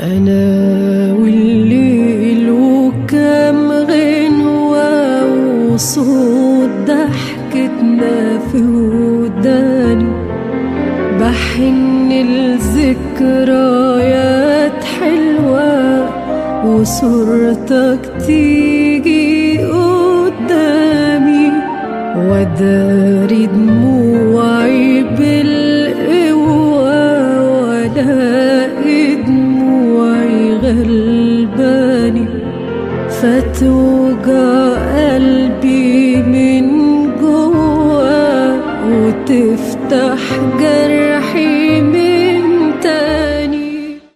أنا والليل وكم غنوة وصوت ضحكتنا في وداني بحن الذكريات حلوة وصورتك تيجي قدامي وداري دموعي بالقوة ولاقي دموعي غلباني فتوجع قلبي من جوا وتفتح جرحي